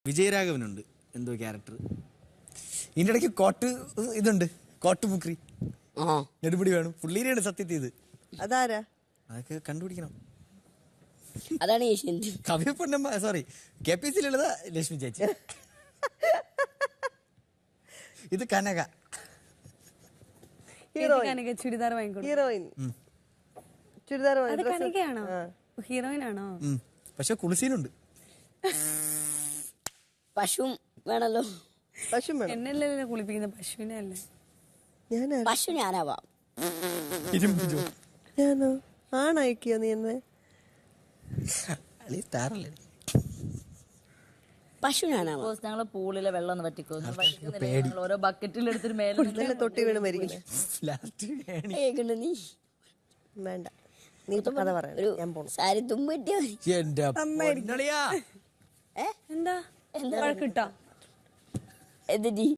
വിജയരാഘവനുണ്ട് എന്തോ ക്യാരക്ടർ ഇതിൻ്റെ ഇടയ്ക്ക് കോട്ട് ഇതുണ്ട് കോട്ട് മുക്രി ആ നെടുപടി വേണം പുള്ളീരെയാണ് സത്യത്തിൽ ഇത് അതാരാ അതൊക്കെ കണ്ടുപിടിക്കണം അതാണ് ഏഷ്യൻ്റെ കവി Ponnamma sorry K P C Lalitha Lakshmi ചേച്ചി ഇത് കനക ഹീറോയിൻ കനക ചുരിദാർ വാങ്ങിക്കൊടുക്കും ഹീറോയിൻ ചുരിദാർ അത് dress- കനകയാണോ ആ. ഹീറോയിൻ ആണോ ഉം. പക്ഷെ കുളിസീനുണ്ട് പശുവും വേണല്ലോ പശു വേണം എന്നല്ലല്ലോ കുളിപ്പിക്കുന്ന പശുവിനെ അല്ലേ ഞാൻ പശു ഞാനാവാം ഇരുമ്പ് ജോ ഞാനോ ആണയക്കിയോ നീ എന്നെ അല്ലെ സ്റ്റാറല്ലേ പശു ഞാനാവാം സപ്പോസ് ഞങ്ങള് പൂളിലെ വെള്ളം ഒന്ന് പറ്റിക്കോ പേടി. ഞങ്ങൾ ഓരോ ബക്കറ്റിൽ എടുത്തിട്ട് മേലെ നല്ല തൊട്ടി വീണ് മരിക്കുന്നേ ലാസ്റ്റ് ഏണി. ഏകണ്ട നീ വേണ്ട നീ ഇപ്പൊ കഥ പറയണം ഒരു ഞാൻ പോണു സാരി തുമ്പ് കിട്ടിയാ മതി എന്റെ പൊന്നളിയാ. ഏ എന്താ എന്താ? വഴക്കിട്ടോ എന്നിട്ട്